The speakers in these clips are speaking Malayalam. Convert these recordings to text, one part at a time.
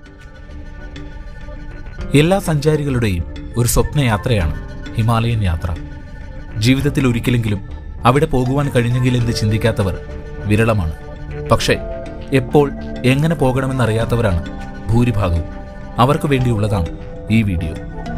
എല്ലാ സഞ്ചാരികളുടെയും ഒരു സ്വപ്നയാത്രയാണ് ഹിമാലയൻ യാത്ര ജീവിതത്തിൽ ഒരിക്കലെങ്കിലും അവിടെ പോകുവാൻ കഴിഞ്ഞെങ്കിലെന്ന് ചിന്തിക്കാത്തവർ വിരളമാണ് പക്ഷേ എപ്പോൾ എങ്ങനെ പോകണമെന്നറിയാത്തവരാണ് ഭൂരിഭാഗവും അവർക്ക് വേണ്ടിയുള്ളതാണ് ഈ വീഡിയോ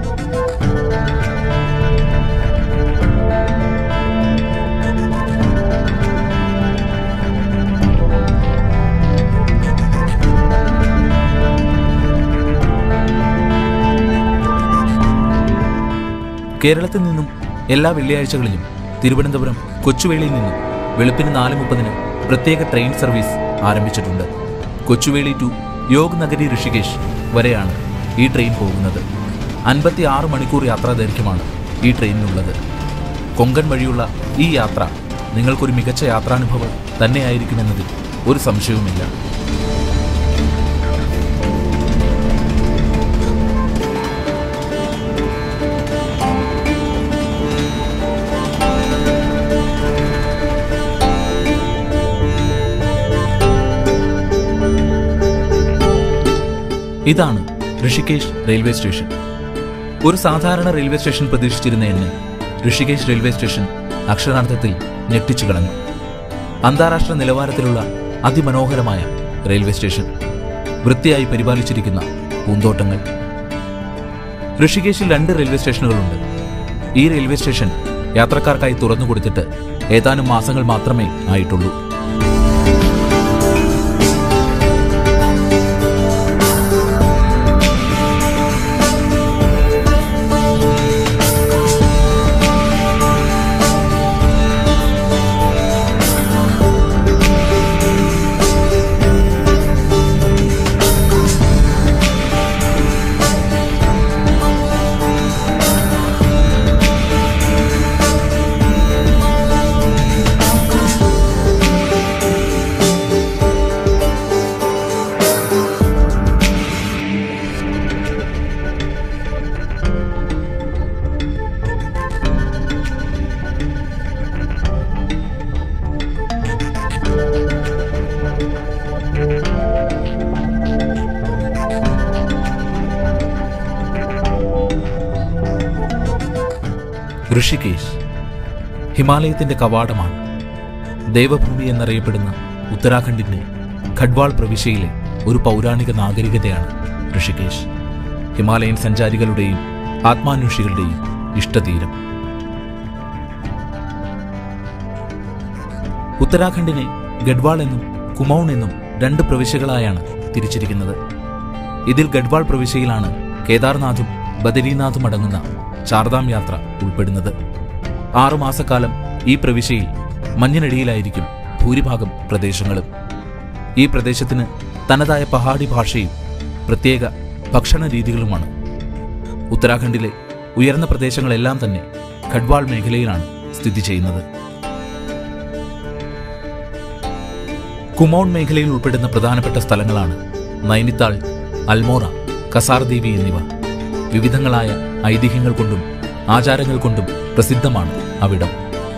കേരളത്തിൽ നിന്നും എല്ലാ വെള്ളിയാഴ്ചകളിലും തിരുവനന്തപുരം കൊച്ചുവേളിയിൽ നിന്നും വെളുപ്പിന് നാല് മുപ്പതിന് പ്രത്യേക ട്രെയിൻ സർവീസ് ആരംഭിച്ചിട്ടുണ്ട് കൊച്ചുവേളി ടു യോഗ് നഗരി ഋഷികേശ് വരെയാണ് ഈ ട്രെയിൻ പോകുന്നത് അൻപത്തി ആറ് മണിക്കൂർ യാത്രാ ദൈർഘ്യമാണ് ഈ ട്രെയിനിനുള്ളത് കൊങ്കൺ വഴിയുള്ള ഈ യാത്ര നിങ്ങൾക്കൊരു മികച്ച യാത്രാനുഭവം തന്നെയായിരിക്കുമെന്നതിൽ ഒരു സംശയവുമില്ല ഇതാണ് ഋഷികേശ് റെയിൽവേ സ്റ്റേഷൻ ഒരു സാധാരണ റെയിൽവേ സ്റ്റേഷൻ പ്രതീക്ഷിച്ചിരുന്ന എന്നെ ഋഷികേശ് റെയിൽവേ സ്റ്റേഷൻ അക്ഷരാർത്ഥത്തിൽ ഞെട്ടിച്ചു കളഞ്ഞു അന്താരാഷ്ട്ര നിലവാരത്തിലുള്ള അതിമനോഹരമായ റെയിൽവേ സ്റ്റേഷൻ വൃത്തിയായി പരിപാലിച്ചിരിക്കുന്ന പൂന്തോട്ടങ്ങൾ ഋഷികേശിൽ രണ്ട് റെയിൽവേ സ്റ്റേഷനുകളുണ്ട് ഈ റെയിൽവേ സ്റ്റേഷൻ യാത്രക്കാർക്കായി തുറന്നു കൊടുത്തിട്ട് ഏതാനും മാസങ്ങൾ മാത്രമേ ആയിട്ടുള്ളൂ ഋഷികേശ് ഹിമാലയത്തിന്റെ കവാടമാണ് ദേവഭൂമി എന്നറിയപ്പെടുന്ന ഉത്തരാഖണ്ഡിന്റെ ഖഡ്വാൾ പ്രവിശ്യയിലെ ഒരു പൗരാണിക നാഗരികതയാണ് ഋഷികേശ് ഹിമാലയൻ സഞ്ചാരികളുടെയും ആത്മാന്വേഷികളുടെയും ഇഷ്ടതീരം ഉത്തരാഖണ്ഡിനെ ഗഡ്വാൾ എന്നും കുമൌൺ എന്നും രണ്ട് പ്രവിശ്യകളായാണ് തിരിച്ചിരിക്കുന്നത് ഇതിൽ ഗഡ്വാൾ പ്രവിശ്യയിലാണ് കേദാർനാഥും ബദരീനാഥും അടങ്ങുന്ന ചാർധാം യാത്ര ഉൾപ്പെടുന്നത് ആറുമാസക്കാലം ഈ പ്രവിശ്യയിൽ മഞ്ഞിനടിയിലായിരിക്കും ഭൂരിഭാഗം പ്രദേശങ്ങളും ഈ പ്രദേശത്തിന് തനതായ പഹാഡി ഭാഷയും പ്രത്യേക ഭക്ഷണ രീതികളുമാണ് ഉത്തരാഖണ്ഡിലെ ഉയർന്ന പ്രദേശങ്ങളെല്ലാം തന്നെ ഖഡ്വാൾ മേഖലയിലാണ് സ്ഥിതി ചെയ്യുന്നത് കുമൌൺ മേഖലയിൽ ഉൾപ്പെടുന്ന പ്രധാനപ്പെട്ട സ്ഥലങ്ങളാണ് നൈനിത്താൾ അൽമോറ കസാർദേവി എന്നിവ വിവിധങ്ങളായ ഐതിഹ്യങ്ങൾ കൊണ്ടും ആചാരങ്ങൾ കൊണ്ടും പ്രസിദ്ധമാണ് അവിടം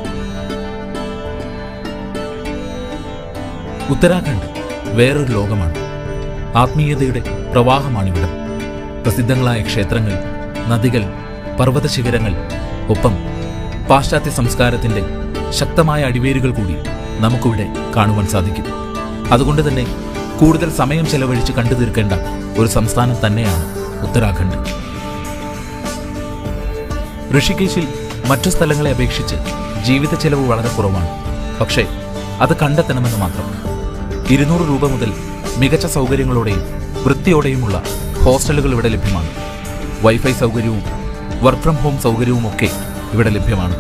ഉത്തരാഖണ്ഡ് വേറൊരു ലോകമാണ് ആത്മീയതയുടെ പ്രവാഹമാണിവിടം പ്രസിദ്ധങ്ങളായ ക്ഷേത്രങ്ങൾ നദികൾ പർവ്വത ശിഖരങ്ങൾ ഒപ്പം പാശ്ചാത്യ സംസ്കാരത്തിന്റെ ശക്തമായ അടിവേരുകൾ കൂടി നമുക്കിവിടെ കാണുവാൻ സാധിക്കും അതുകൊണ്ട് തന്നെ കൂടുതൽ സമയം ചെലവഴിച്ച് കണ്ടു തീർക്കേണ്ട ഒരു സംസ്ഥാനം തന്നെയാണ് ഉത്തരാഖണ്ഡ് ഋഷികേശിൽ മറ്റു സ്ഥലങ്ങളെ അപേക്ഷിച്ച് ജീവിത ചെലവ് വളരെ കുറവാണ് പക്ഷേ അത് കണ്ടെത്തണമെന്ന് മാത്രം ഇരുന്നൂറ് രൂപ മുതൽ മികച്ച സൗകര്യങ്ങളോടെയും വൃത്തിയോടെയുമുള്ള ഹോസ്റ്റലുകൾ ഇവിടെ ലഭ്യമാണ് വൈഫൈ സൗകര്യവും വർക്ക് ഫ്രം ഹോം സൗകര്യവും ഒക്കെ ഇവിടെ ലഭ്യമാണ്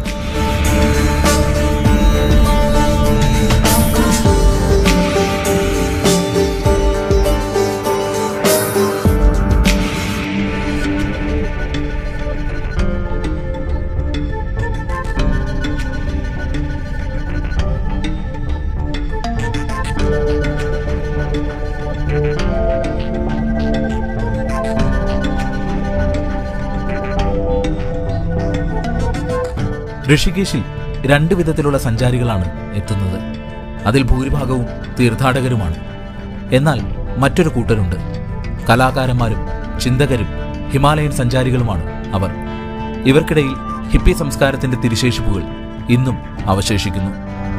ഋഷികേശിൽ രണ്ട് വിധത്തിലുള്ള സഞ്ചാരികളാണ് എത്തുന്നത് അതിൽ ഭൂരിഭാഗവും തീർത്ഥാടകരുമാണ് എന്നാൽ മറ്റൊരു കൂട്ടരുണ്ട് കലാകാരന്മാരും ചിന്തകരും ഹിമാലയൻ സഞ്ചാരികളുമാണ് അവർ ഇവർക്കിടയിൽ ഹിപ്പി സംസ്കാരത്തിന്റെ തിരിശേഷിപ്പുകൾ ഇന്നും അവശേഷിക്കുന്നു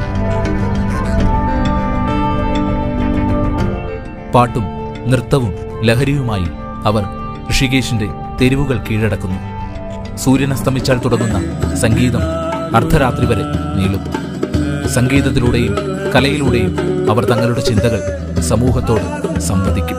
പാട്ടും നൃത്തവും ലഹരിയുമായി അവർ ഋഷികേശിന്റെ തെരുവുകൾ കീഴടക്കുന്നു സൂര്യൻ അസ്തമിച്ചാൽ തുടങ്ങുന്ന സംഗീതം അർദ്ധരാത്രി വരെ നീളും സംഗീതത്തിലൂടെയും കലയിലൂടെയും അവർ തങ്ങളുടെ ചിന്തകൾ സമൂഹത്തോട് സംവദിക്കും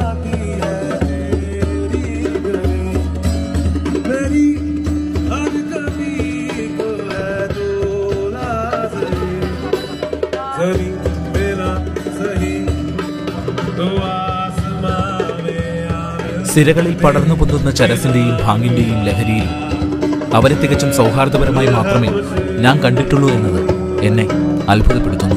मेरी हर कभी को है दूल्हा सही सही मेरा सही तो आसमां में आवे സിരകളിൽ പടർന്നു പൊന്തുന്ന ചരസിന്റെയും ഭാങ്ങിന്റെയും ലഹരിയിൽ അവരെ തികച്ചും സൗഹാർദ്ദപരമായി മാത്രമേ ഞാൻ കണ്ടിട്ടുള്ളൂ എന്നത് എന്നെ അത്ഭുതപ്പെടുത്തുന്നു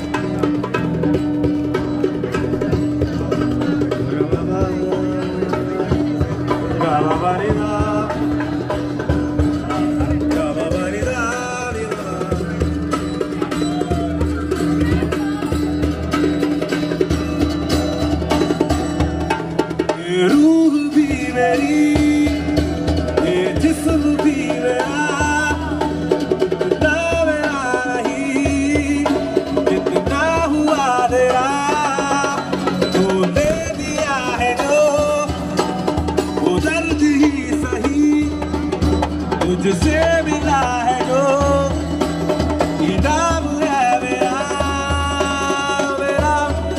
ये रूह भी मेरी ये जिस्म भी मेरा इतना मेरा नहीं इतना हुआ तेरा तूने दिया है जो वो दर्द ही सही तुझसे मिला है जो इनाम है मेरा मेरा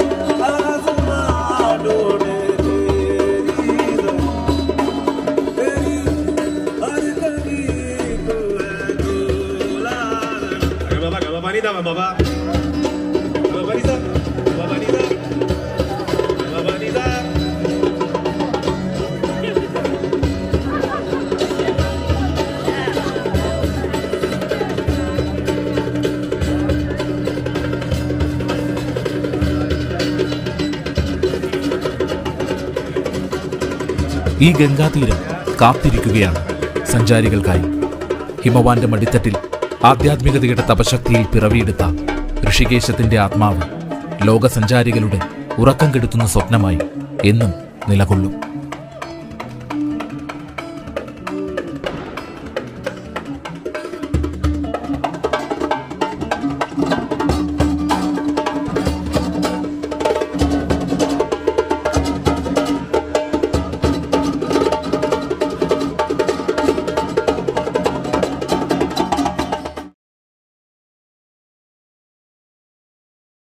आसमां डोले तेरी तेरी हर कभी को है दूल्हा Gaba gaba manita baba Gaba manita Gaba manita Gaba manita ഈ ഗംഗാതീരം കാത്തിരിക്കുകയാണ് സഞ്ചാരികൾക്കായി ഹിമവാന്റെ മടിത്തട്ടിൽ ആധ്യാത്മികതയുടെ തപശക്തിയിൽ പിറവിയെടുത്ത ഋഷികേശത്തിന്റെ ആത്മാവ് ലോകസഞ്ചാരികളുടെ ഉറക്കം കെടുത്തുന്ന സ്വപ്നമായി എന്നും നിലകൊള്ളും